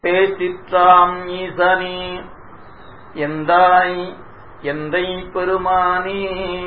பேசிற்றாம் ஈசனே எந்தாய் எந்தை பெருமானே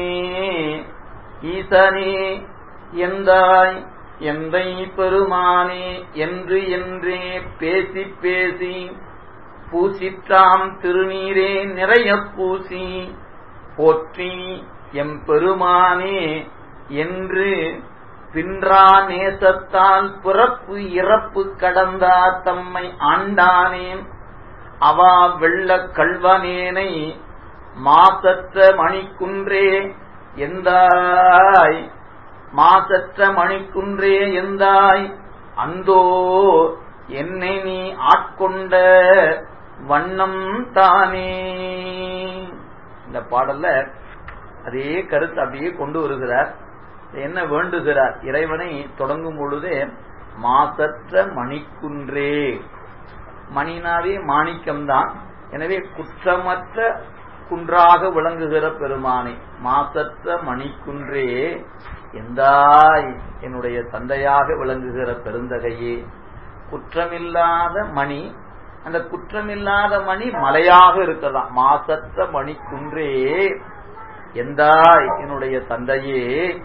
ஈசனே எந்தாய் எந்தை பெருமானே என்று என்றே பேசி பேசி பூசிற்றாம் திருநீரே நிறைய பூசி போற்றி எம் பெருமானே என்று பின்றா நேசத்தால் பிறப்பு இறப்பு கடந்தா தம்மை ஆண்டானேன் அவா வெள்ள கல்வனேனை மாசற்ற மணிக்குன்றே எந்தாய் மாசற்ற மணிக்குன்றே எந்தாய் அந்தோ என்னை நீ ஆட்கொண்ட வண்ணம் தானே இந்த பாடல்ல அதே கருத்து அப்படியே கொண்டு வருகிறார் என்ன வேண்டுகிறார் இறைவனை தொடங்கும் பொழுதே மாசற்ற மணிக்குன்றே மணினாவே மாணிக்கம்தான் எனவே குற்றமற்ற குன்றாக விளங்குகிற பெருமானை மாசற்ற மணிக்குன்றே எந்தாய் என்னுடைய தந்தையாக விளங்குகிற பெருந்தகையே குற்றமில்லாத மணி அந்த குற்றமில்லாத மணி மலையாக இருக்கலாம் மாசற்ற மணிக்குன்றே எந்தாய் என்னுடைய தந்தையே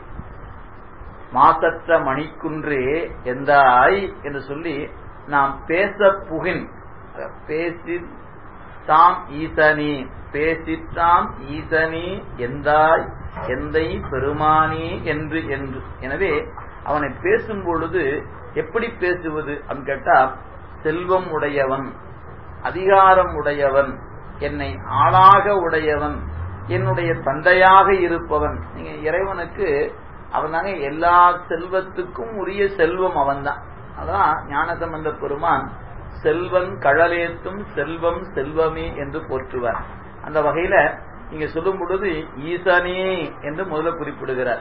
மாசற்ற மணிக்குன்றே எந்தாய் என்று சொல்லி நாம் பேச புகின் பேசி தாம் ஈசனி பேசித்தாம் ஈசனி எந்தாய் எந்தை பெருமானி என்று என்று எனவே அவனை பேசும் பொழுது எப்படி பேசுவது அப்படின்னு கேட்டா செல்வம் உடையவன் அதிகாரம் உடையவன் என்னை ஆளாக உடையவன் என்னுடைய தந்தையாக இருப்பவன் நீங்க இறைவனுக்கு அவன் தாங்க எல்லா செல்வத்துக்கும் உரிய செல்வம் அவன் தான் அதான் ஞானசம்பந்த பெருமான் செல்வன் கழலேத்தும் செல்வம் செல்வமே என்று போற்றுவார் அந்த வகையில நீங்க சொல்லும் பொழுது ஈசனே என்று முதல்ல குறிப்பிடுகிறார்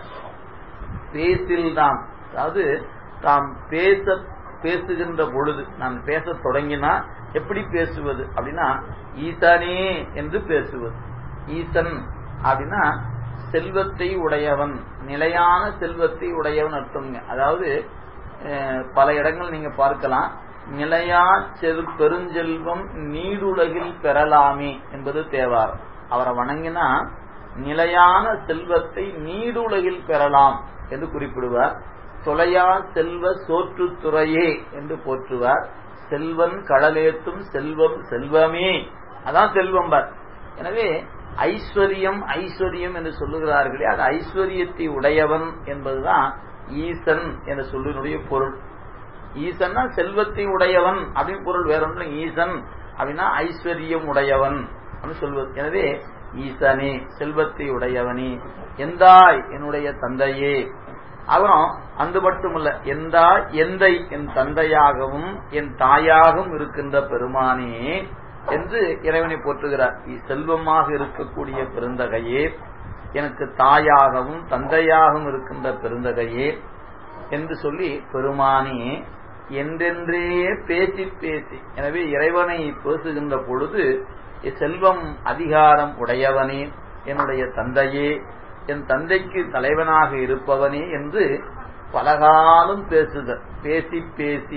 பேசில் தான் அதாவது தாம் பேச பேசுகின்ற பொழுது நான் பேச தொடங்கினா எப்படி பேசுவது அப்படின்னா ஈசனே என்று பேசுவது ஈசன் அப்படின்னா செல்வத்தை உடையவன் நிலையான செல்வத்தை உடையவன் அர்த்தம்ங்க அதாவது பல இடங்கள் நீங்க பார்க்கலாம் நிலையா செல் பெருஞ்செல்வம் நீடுலகில் பெறலாமே என்பது தேவாரம் அவரை வணங்கினா நிலையான செல்வத்தை நீடுலகில் பெறலாம் என்று குறிப்பிடுவார் தொலையா செல்வ சோற்றுத்துறையே என்று போற்றுவார் செல்வன் கடலேத்தும் செல்வம் செல்வமே அதான் செல்வம் பார் எனவே ஐஸ்வர்யம் ஐஸ்வர்யம் என்று சொல்லுகிறார்களே அது ஐஸ்வர்யத்தை உடையவன் என்பதுதான் ஈசன் என்ற சொல்லினுடைய பொருள் ஈசன்னா செல்வத்தை உடையவன் அப்படின்னு பொருள் வேற ஒன்று ஈசன் அப்படின்னா ஐஸ்வர்யம் உடையவன் அப்படின்னு சொல்வது எனவே ஈசனே செல்வத்தை உடையவனே எந்தாய் என்னுடைய தந்தையே அப்புறம் அது மட்டுமல்ல எந்தா எந்தை என் தந்தையாகவும் என் தாயாகவும் இருக்கின்ற பெருமானே என்று இறைவனை போற்றுகிறார் செல்வமாக இருக்கக்கூடிய பெருந்தகையே எனக்கு தாயாகவும் தந்தையாகவும் இருக்கின்ற பெருந்தகையே என்று சொல்லி பெருமானே என்றென்றே பேசி பேசி எனவே இறைவனை பேசுகின்ற பொழுது செல்வம் அதிகாரம் உடையவனே என்னுடைய தந்தையே என் தந்தைக்கு தலைவனாக இருப்பவனே என்று பலகாலம் பேசுதல் பேசி பேசி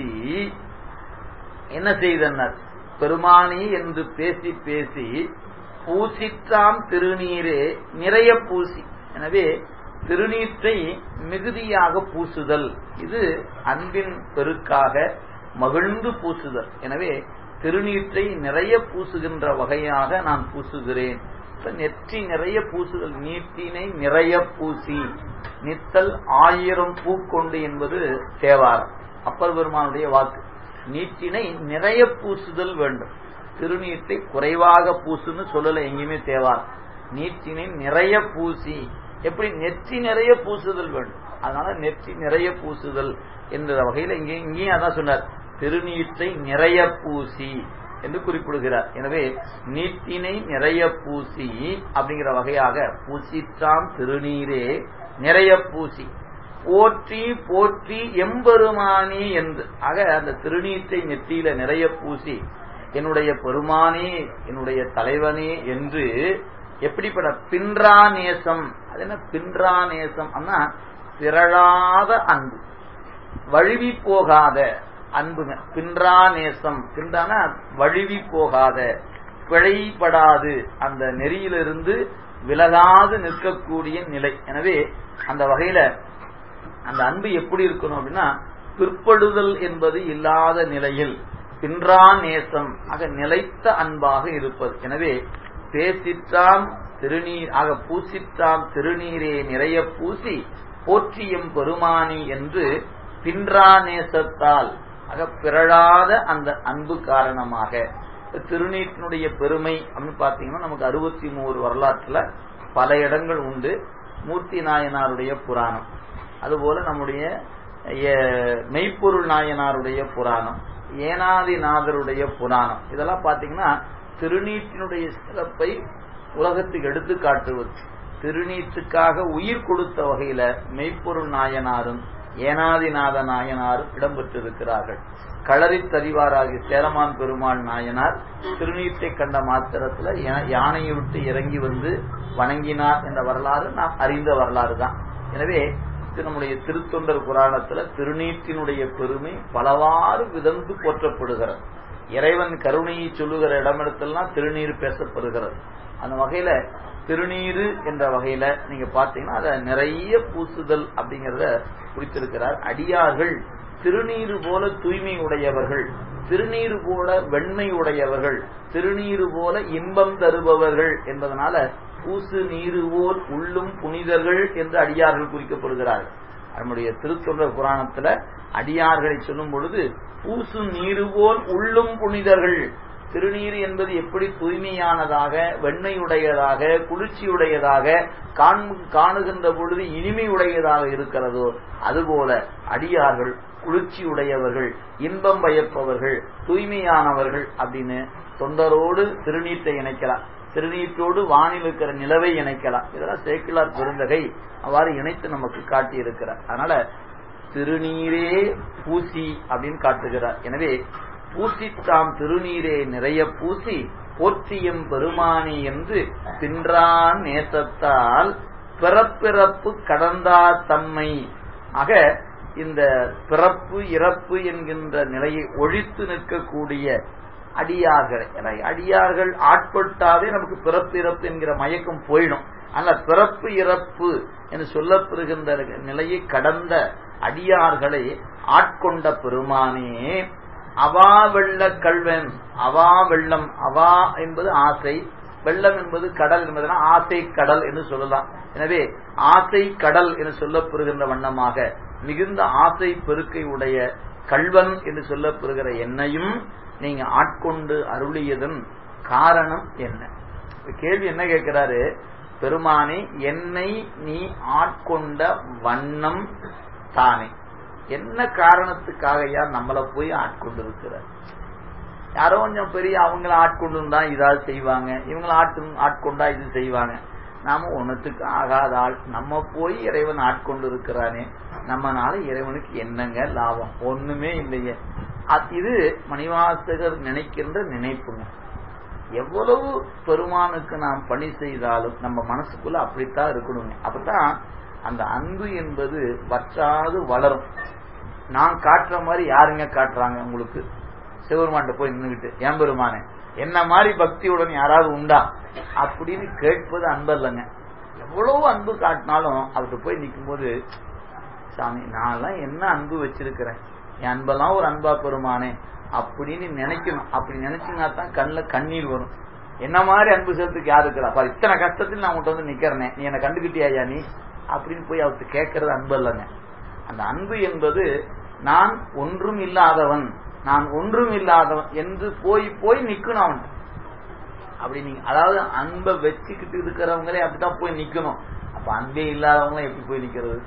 என்ன செய்தனர் பெருமானி என்று பேசி பேசி பூசிற்றாம் திருநீரே நிறைய பூசி எனவே திருநீற்றை மிகுதியாக பூசுதல் இது அன்பின் பெருக்காக மகிழ்ந்து பூசுதல் எனவே திருநீற்றை நிறைய பூசுகின்ற வகையாக நான் பூசுகிறேன் நெற்றி நிறைய பூசுதல் நீட்டினை நிறைய பூசி நித்தல் ஆயிரம் பூக்கொண்டு என்பது தேவாரம் அப்பர் பெருமானுடைய வாக்கு நீட்டினை நிறைய பூசுதல் வேண்டும் திருநீட்டை குறைவாக பூசுன்னு சொல்லல எங்கேயுமே தேவாரம் நீட்டினை நிறைய பூசி எப்படி நெற்றி நிறைய பூசுதல் வேண்டும் அதனால நெற்றி நிறைய பூசுதல் என்ற வகையில் இங்கே இங்கேயும் அதான் சொன்னார் திருநீற்றை நிறைய பூசி என்று குறிப்பிடுகிறார் எனவே நீட்டினை நிறைய பூசி அப்படிங்கிற வகையாக பூசிற்றாம் திருநீரே நிறைய பூசி போற்றி போற்றி எம்பெருமானி என்று ஆக அந்த திருநீற்றை நெற்றியில நிறைய பூசி என்னுடைய பெருமானே என்னுடைய தலைவனே என்று எப்படிப்பட்ட பின்றா நேசம் அது என்ன பின்றா நேசம் அண்ணா பிறழாத அன்பு வழுவி போகாத அன்புங்க பின்றா நேசம் பின்றான வழுவி போகாத பிழைப்படாது அந்த நெறியிலிருந்து விலகாது நிற்கக்கூடிய நிலை எனவே அந்த வகையில அந்த அன்பு எப்படி இருக்கணும் அப்படின்னா பிற்படுதல் என்பது இல்லாத நிலையில் பின்றா நேசம் ஆக நிலைத்த அன்பாக இருப்பது எனவே பேசிற்றாம் திருநீர் ஆக பூசிற்றாம் திருநீரே நிறைய பூசி போற்றியம் பெருமானி என்று பின்றா நேசத்தால் ஆக பிறழாத அந்த அன்பு காரணமாக திருநீட்டினுடைய பெருமை அப்படின்னு பாத்தீங்கன்னா நமக்கு அறுபத்தி மூணு வரலாற்றுல பல இடங்கள் உண்டு மூர்த்தி நாயனாருடைய புராணம் அதுபோல நம்முடைய மெய்ப்பொருள் நாயனாருடைய புராணம் ஏனாதிநாதருடைய புராணம் இதெல்லாம் பாத்தீங்கன்னா திருநீற்றினுடைய சிறப்பை உலகத்துக்கு எடுத்து காட்டுவது திருநீற்றுக்காக உயிர் கொடுத்த வகையில மெய்ப்பொருள் நாயனாரும் ஏனாதிநாத நாயனாரும் இடம்பெற்றிருக்கிறார்கள் களரி தறிவாராகிய சேரமான் பெருமாள் நாயனார் திருநீற்றை கண்ட மாத்திரத்துல யானையை விட்டு இறங்கி வந்து வணங்கினார் என்ற வரலாறு நாம் அறிந்த வரலாறு தான் எனவே நம்முடைய திருத்தொண்டர் புராணத்துல திருநீற்றினுடைய பெருமை பலவாறு விதந்து போற்றப்படுகிறது இறைவன் கருணையை சொல்லுகிற இடமிடத்தெல்லாம் திருநீர் பேசப்படுகிறது அந்த வகையில திருநீரு என்ற வகையில நீங்க பாத்தீங்கன்னா அத நிறைய பூசுதல் அப்படிங்கறத குறித்திருக்கிறார் அடியார்கள் திருநீரு போல தூய்மை உடையவர்கள் திருநீரு போல வெண்மை உடையவர்கள் திருநீரு போல இன்பம் தருபவர்கள் என்பதனால பூசு நீரு போல் உள்ளும் புனிதர்கள் என்று அடியார்கள் குறிக்கப்படுகிறார்கள் நம்முடைய திருத்தொண்டர் புராணத்துல அடியார்களை சொல்லும் பொழுது பூசு நீரு போல் உள்ளும் புனிதர்கள் திருநீர் என்பது எப்படி தூய்மையானதாக வெண்மையுடையதாக குளிர்ச்சியுடையதாக காணுகின்ற பொழுது இனிமையுடையதாக இருக்கிறதோ அதுபோல அடியார்கள் குளிர்ச்சியுடையவர்கள் இன்பம் பயப்பவர்கள் தூய்மையானவர்கள் அப்படின்னு தொண்டரோடு திருநீட்டை இணைக்கலாம் திருநீற்றோடு வானில் இருக்கிற நிலவை இணைக்கலாம் இதெல்லாம் சேக்கிலார் பெருந்தகை அவ்வாறு இணைத்து நமக்கு காட்டி இருக்கிறார் அதனால திருநீரே பூசி அப்படின்னு காட்டுகிறார் எனவே பூசித்தாம் திருநீரே நிறைய பூசி போற்றியம் பெருமானி என்று தின்றான் நேசத்தால் பிறப்பிறப்பு கடந்தார் தம்மை ஆக இந்த பிறப்பு இறப்பு என்கின்ற நிலையை ஒழித்து நிற்கக்கூடிய அடியார்கள் ஏன்னா அடியார்கள் ஆட்பட்டாவே நமக்கு பிறப்பு இறப்பு என்கிற மயக்கம் போயிடும் ஆனா பிறப்பு இறப்பு என்று சொல்லப்பெறுகின்ற நிலையை கடந்த அடியார்களை ஆட்கொண்ட பெருமானே அவா வெள்ள கல்வன் அவா வெள்ளம் அவா என்பது ஆசை வெள்ளம் என்பது கடல் என்பதுனா ஆசை கடல் என்று சொல்லலாம் எனவே ஆசை கடல் என்று சொல்லப்பெறுகின்ற வண்ணமாக மிகுந்த ஆசை பெருக்கை உடைய கல்வன் என்று சொல்லப்பெறுகிற என்னையும் நீங்க ஆட்கொண்டு அருளியதன் காரணம் என்ன கேள்வி என்ன கேட்கிறாரு பெருமானே என்னை நீ ஆட்கொண்ட வண்ணம் தானே என்ன காரணத்துக்காக யார் நம்மளை போய் ஆட்கொண்டு இருக்கிற யாரோ கொஞ்சம் பெரிய அவங்கள ஆட்கொண்டு இருந்தா இதாவது செய்வாங்க இவங்கள ஆட்டு ஆட்கொண்டா இது செய்வாங்க நாம ஒன்னத்துக்கு ஆகாத ஆள் நம்ம போய் இறைவன் ஆட்கொண்டு இருக்கிறானே நம்மனால இறைவனுக்கு என்னங்க லாபம் ஒண்ணுமே இல்லையே இது மணிவாசகர் நினைக்கின்ற நினைப்புங்க எவ்வளவு பெருமானுக்கு நாம் பணி செய்தாலும் நம்ம மனசுக்குள்ள அப்படித்தான் இருக்கணுங்க அப்பதான் அந்த அன்பு என்பது வற்றாது வளரும் நான் காட்டுற மாதிரி யாருங்க காட்டுறாங்க உங்களுக்கு சிவபெருமான்ட்ட போய் நின்றுகிட்டு ஏன் பெருமானே என்ன மாதிரி பக்தியுடன் யாராவது உண்டா அப்படின்னு கேட்பது அன்பல்லங்க எவ்வளவு அன்பு காட்டினாலும் அவர்கிட்ட போய் நிற்கும் போது சாமி நான் என்ன அன்பு வச்சிருக்கிறேன் என் அன்பெல்லாம் ஒரு அன்பா பெருமானே அப்படின்னு நினைக்கணும் அப்படி நினைச்சுனா தான் கண்ணில் கண்ணீர் வரும் என்ன மாதிரி அன்பு செலுத்துக்கு யாரு இருக்கிறா பாரு இத்தனை கஷ்டத்தில் நான் உன்ட்ட வந்து நிக்கிறேனே நீ என்ன கண்டுகிட்டியா நீ அப்படின்னு போய் அவருக்கு கேட்கறது அன்பு இல்லைங்க அந்த அன்பு என்பது நான் ஒன்றும் இல்லாதவன் நான் ஒன்றும் இல்லாதவன் என்று போய் போய் நிக்கணும் அவன் அப்படி நீங்க அதாவது அன்பை வச்சுக்கிட்டு இருக்கிறவங்களே அப்படித்தான் போய் நிக்கணும் அப்ப அன்பே இல்லாதவங்க எப்படி போய் நிக்கிறது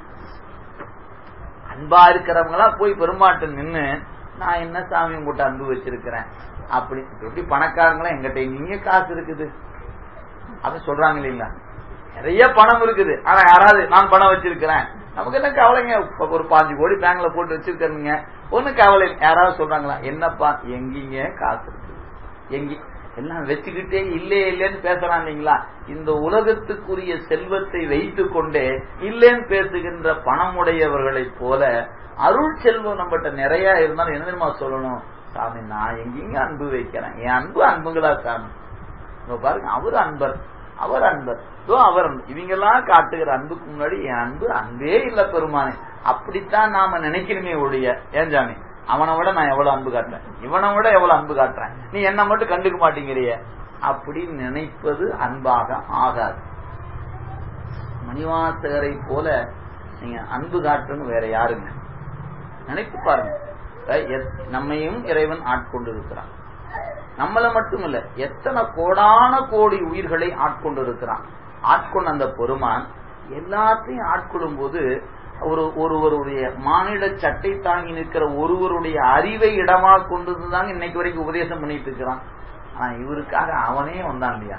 அன்பா இருக்கிறவங்களா போய் பெருமாட்ட நின்னு நான் என்ன சாமி உங்ககிட்ட அன்பு வச்சிருக்கிறேன் அப்படி எப்படி பணக்காரங்களா எங்கிட்ட நீங்க காசு இருக்குது அப்படின்னு சொல்றாங்க இல்லைங்களா நிறைய பணம் இருக்குது ஆனா யாராவது நான் பணம் வச்சிருக்கிறேன் நமக்கு என்ன கவலைங்க ஒரு பாஞ்சு கோடி பேங்க்ல போட்டு வச்சிருக்கிறீங்க ஒண்ணு கவலை யாராவது சொல்றாங்களா என்னப்பா எங்கீங்க காசு இருக்குது எங்கி எல்லாம் வச்சுக்கிட்டே இல்லே இல்லேன்னு பேசுறான் இல்லைங்களா இந்த உலகத்துக்குரிய செல்வத்தை வைத்து கொண்டே இல்லேன்னு பேசுகின்ற பணமுடையவர்களைப் போல அருள் செல்வம் நம்மகிட்ட நிறைய இருந்தாலும் என்ன தெரியுமா சொல்லணும் சாமி நான் எங்கெங்க அன்பு வைக்கிறேன் என் அன்பு அன்புங்களா சாமி இப்ப பாருங்க அவர் அன்பர் அவர் அன்பர் இதோ அவர் இவங்க எல்லாம் காட்டுகிற அன்புக்கு முன்னாடி என் அன்பு அன்பே இல்ல பெருமானே அப்படித்தான் நாம நினைக்கணுமே ஒழிய ஏன் சாமி அவனை விட நான் எவ்வளவு அன்பு காட்டுறேன் இவனை விட எவ்வளவு அன்பு காட்டுறேன் நீ என்ன மட்டும் கண்டுக்க மாட்டேங்கிறிய அப்படி நினைப்பது அன்பாக ஆகாது மணிவாசகரை போல நீங்க அன்பு காட்டுன்னு வேற யாருங்க நினைத்து பாருங்க நம்மையும் இறைவன் ஆட்கொண்டிருக்கிறான் நம்மள மட்டும் இல்ல எத்தனை கோடான கோடி உயிர்களை ஆட்கொண்டிருக்கிறான் ஆட்கொண்ட அந்த பெருமான் எல்லாத்தையும் ஆட்கொள்ளும் போது ஒரு ஒருவருடைய மானிட சட்டை தாங்கி நிற்கிற ஒருவருடைய அறிவை இடமா கொண்டு தாங்க இன்னைக்கு வரைக்கும் உபதேசம் பண்ணிட்டு இருக்கிறான் ஆனா இவருக்காக அவனே வந்தான் இல்லையா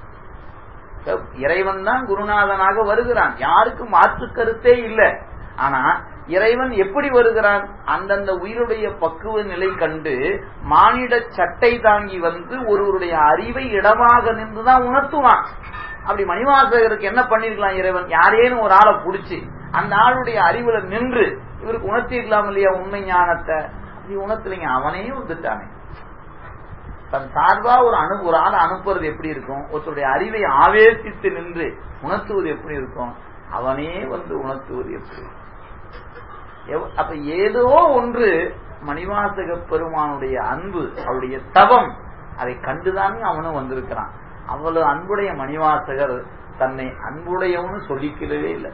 இறைவன் தான் குருநாதனாக வருகிறான் யாருக்கும் மாற்று கருத்தே இல்லை ஆனா இறைவன் எப்படி வருகிறான் அந்தந்த உயிருடைய பக்குவ நிலை கண்டு மானிட சட்டை தாங்கி வந்து ஒருவருடைய அறிவை இடமாக நின்றுதான் உணர்த்துவான் அப்படி மணிவாசகருக்கு என்ன பண்ணிருக்கலாம் இறைவன் யாரேனும் ஒரு ஆளை புடிச்சு அந்த ஆளுடைய அறிவுல நின்று இவருக்கு உணர்த்திருக்கலாம் இல்லையா உண்மை ஞானத்தை அப்படி உணர்த்தலைங்க அவனே வந்துட்டானே தன் சார்பா ஒரு அனு ஒரு ஆளை அனுப்புறது எப்படி இருக்கும் ஒருத்தருடைய அறிவை ஆவேசித்து நின்று உணர்த்துவது எப்படி இருக்கும் அவனே வந்து உணர்த்துவது எப்படி அப்ப ஏதோ ஒன்று மணிவாசக பெருமானுடைய அன்பு அவருடைய தவம் அதை கண்டுதானே அவனும் வந்திருக்கிறான் அவ்வளவு அன்புடைய மணிவாசகர் தன்னை அன்புடையவனு சொல்லிக்கவே இல்லை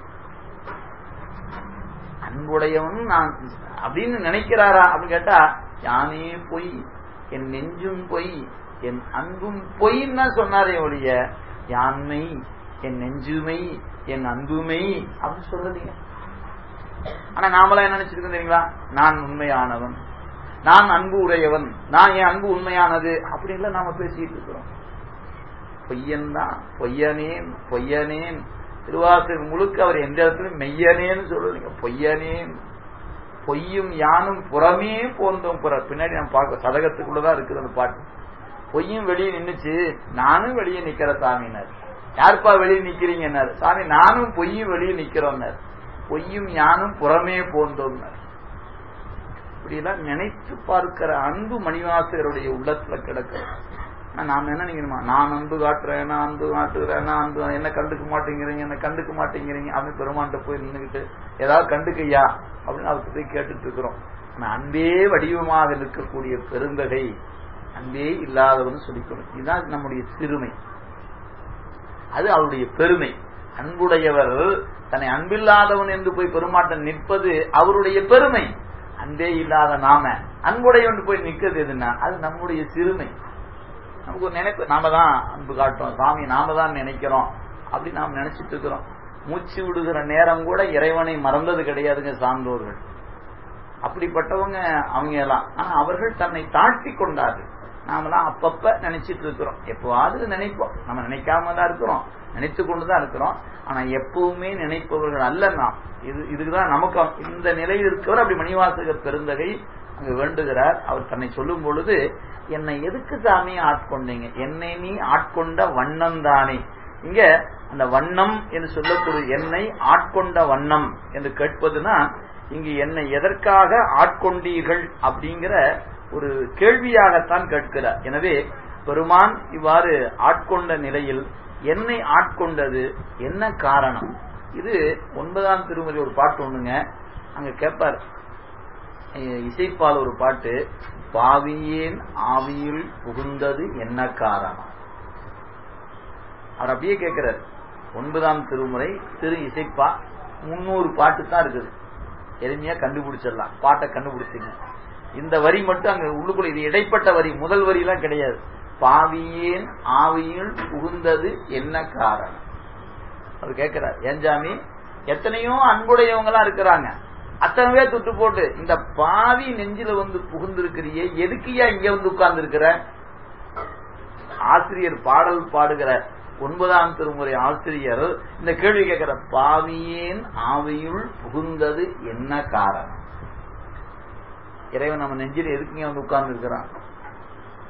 அன்புடையவன் நான் அப்படின்னு நினைக்கிறாரா அப்படின்னு கேட்டா யானே பொய் என் நெஞ்சும் பொய் என் அன்பும் பொய்ன்னு சொன்னாரே ஒழிய யான்மை என் நெஞ்சுமை என் அன்புமை அப்படின்னு சொல்லலீங்க ஆனா நாமளா என்ன நினைச்சிருக்கோம் தெரியுங்களா நான் உண்மையானவன் நான் அன்பு உடையவன் நான் என் அன்பு உண்மையானது அப்படி எல்லாம் நாம பேசிட்டு இருக்கிறோம் பொய்யன் தான் பொய்யனேன் பொய்யனேன் திருவாசகம் முழுக்க அவர் எந்த இடத்துலயும் மெய்யனேன்னு சொல்லுறீங்க பொய்யனேன் பொய்யும் யானும் புறமே போந்தோம் புற பின்னாடி நம்ம பார்க்க சதகத்துக்குள்ளதான் இருக்குது அந்த பாட்டு பொய்யும் வெளியே நின்னுச்சு நானும் வெளியே நிக்கிற சாமினார் யாருப்பா வெளியே நிக்கிறீங்கன்னாரு சாமி நானும் பொய்யும் வெளியே நிக்கிறோம்னார் பொய்யும் யானும் புறமே போந்தோம்னார் இப்படியெல்லாம் நினைத்து பார்க்கிற அன்பு மணிவாசகருடைய உள்ளத்துல கிடக்கிறது நாம என்ன நினைக்கணுமா நான் அன்பு காட்டுறேன் நான் அன்பு காட்டுறேன் நான் அன்பு என்ன கண்டுக்க மாட்டேங்கிறீங்க என்ன கண்டுக்க மாட்டேங்கிறீங்க அப்படின்னு பெருமான்ட்ட போய் நின்றுகிட்டு ஏதாவது கண்டுக்கையா அப்படின்னு அவர்கிட்ட போய் கேட்டுட்டு இருக்கிறோம் ஆனா அன்பே வடிவமாக இருக்கக்கூடிய பெருந்தகை அன்பே இல்லாதவன் சொல்லிக்கணும் இதுதான் நம்முடைய சிறுமை அது அவருடைய பெருமை அன்புடையவர் தன்னை அன்பில்லாதவன் என்று போய் பெருமாட்டம் நிற்பது அவருடைய பெருமை அன்பே இல்லாத நாம அன்புடையவன் போய் நிக்கிறது எதுன்னா அது நம்முடைய சிறுமை நமக்கு ஒரு நினைப்பு நாம தான் அன்பு காட்டுறோம் சாமி நாம தான் நினைக்கிறோம் அப்படி நாம் நினைச்சிட்டு இருக்கிறோம் மூச்சு விடுகிற நேரம் கூட இறைவனை மறந்தது கிடையாதுங்க சான்றோர்கள் அப்படிப்பட்டவங்க அவங்க எல்லாம் ஆனா அவர்கள் தன்னை தாழ்த்தி கொண்டார்கள் நாமெல்லாம் அப்பப்ப நினைச்சிட்டு இருக்கிறோம் எப்போவாவது நினைப்போம் நம்ம நினைக்காம தான் இருக்கிறோம் நினைத்து கொண்டுதான் இருக்கிறோம் ஆனா எப்பவுமே நினைப்பவர்கள் அல்ல நாம் இது இதுக்குதான் நமக்கு இந்த நிலையில் இருக்கிறவர் அப்படி மணிவாசகர் பெருந்தகை அங்கு வேண்டுகிறார் அவர் தன்னை சொல்லும் பொழுது என்னை எதுக்கு சாமி ஆட்கொண்டீங்க என்னை நீ ஆட்கொண்ட வண்ணம் தானே இங்க அந்த வண்ணம் என்று சொல்லக்கூடிய என்னை ஆட்கொண்ட வண்ணம் என்று கேட்பதுனா இங்கு என்னை எதற்காக ஆட்கொண்டீர்கள் அப்படிங்கிற ஒரு கேள்வியாகத்தான் கேட்கிறார் எனவே பெருமான் இவ்வாறு ஆட்கொண்ட நிலையில் என்னை ஆட்கொண்டது என்ன காரணம் இது ஒன்பதாம் திருமுறை ஒரு பாட்டு ஒண்ணுங்க அங்க கேட்பார் இசைப்பால் ஒரு பாட்டு பாவியேன் ஆவியில் புகுந்தது என்ன காரணம் அவர் அப்படியே கேட்கிறார் ஒன்பதாம் திருமுறை திரு இசைப்பா முன்னூறு பாட்டு தான் இருக்குது எளிமையா கண்டுபிடிச்சிடலாம் பாட்டை கண்டுபிடிச்சிங்க இந்த வரி மட்டும் அங்க உள்ளுக்குள்ள இது இடைப்பட்ட வரி முதல் வரி எல்லாம் கிடையாது பாவியேன் ஆவியில் புகுந்தது என்ன காரணம் அவர் கேட்கிறார் ஏஞ்சாமி எத்தனையோ அன்புடையவங்க எல்லாம் இருக்கிறாங்க அத்தனை பேர் துட்டு போட்டு இந்த பாவி நெஞ்சில வந்து புகுந்திருக்கிறியே எதுக்குயா இங்க வந்து உட்கார்ந்து இருக்கிற ஆசிரியர் பாடல் பாடுகிற ஒன்பதாம் திருமுறை ஆசிரியர் இந்த கேள்வி கேட்கிற பாவியேன் ஆவியுள் புகுந்தது என்ன காரணம் இறைவன் நம்ம நெஞ்சில் எதுக்குங்க வந்து உட்கார்ந்து இருக்கிறான்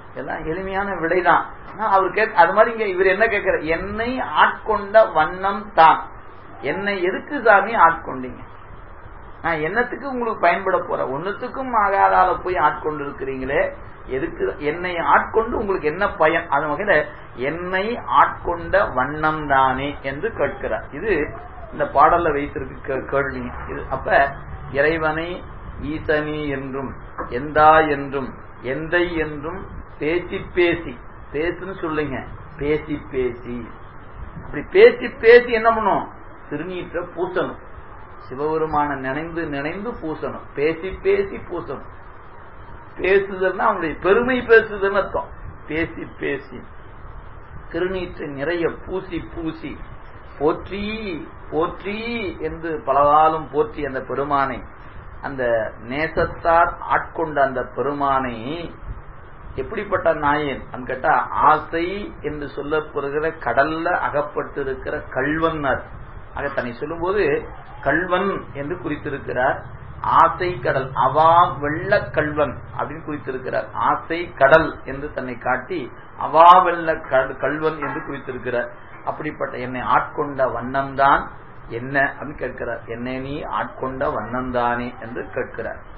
எல்லாம் எளிமையான விடைதான் அவர் கேட்க அது மாதிரி இங்க இவர் என்ன கேட்கிற என்னை ஆட்கொண்ட வண்ணம் தான் என்னை எதுக்கு சாமி ஆட்கொண்டீங்க நான் என்னத்துக்கு உங்களுக்கு பயன்பட போறேன் ஒன்னுத்துக்கும் ஆகாதால போய் ஆட்கொண்டு இருக்கிறீங்களே எதுக்கு என்னை ஆட்கொண்டு உங்களுக்கு என்ன பயன் அது வகையில என்னை ஆட்கொண்ட வண்ணம் தானே என்று கேட்கிறார் இது இந்த பாடல்ல வைத்திருக்கு கேள்விங்க இது அப்ப இறைவனை ஈசனி என்றும் எந்தா என்றும் எந்தை என்றும் பேசி பேசி பேசுன்னு சொல்லுங்க பேசி பேசி அப்படி பேசி பேசி என்ன பண்ணும் திருநீற்ற பூசணும் சிவபெருமான நினைந்து நினைந்து பூசணும் பேசி பேசி பூசணும் பேசுதல்னா அவனுடைய பெருமை பேசுதல்னு அர்த்தம் பேசி பேசி திருநீற்று நிறைய பூசி பூசி போற்றி போற்றி என்று பலகாலம் போற்றி அந்த பெருமானை அந்த நேசத்தார் ஆட்கொண்ட அந்த பெருமானை எப்படிப்பட்ட நாயன் கேட்டா ஆசை என்று சொல்லப்படுகிற கடல்ல அகப்பட்டு இருக்கிற கல்வன்னர் ஆக தன்னை சொல்லும்போது கல்வன் என்று குறித்திருக்கிறார் ஆசை கடல் அவா வெள்ள கல்வன் அப்படின்னு குறித்திருக்கிறார் ஆசை கடல் என்று தன்னை காட்டி அவா வெள்ள கல்வன் என்று குறித்திருக்கிறார் அப்படிப்பட்ட என்னை ஆட்கொண்ட வண்ணம்தான் என்ன அப்படின்னு கேட்கிறார் என்னை நீ ஆட்கொண்ட வண்ணம்தானே என்று கேட்கிறார்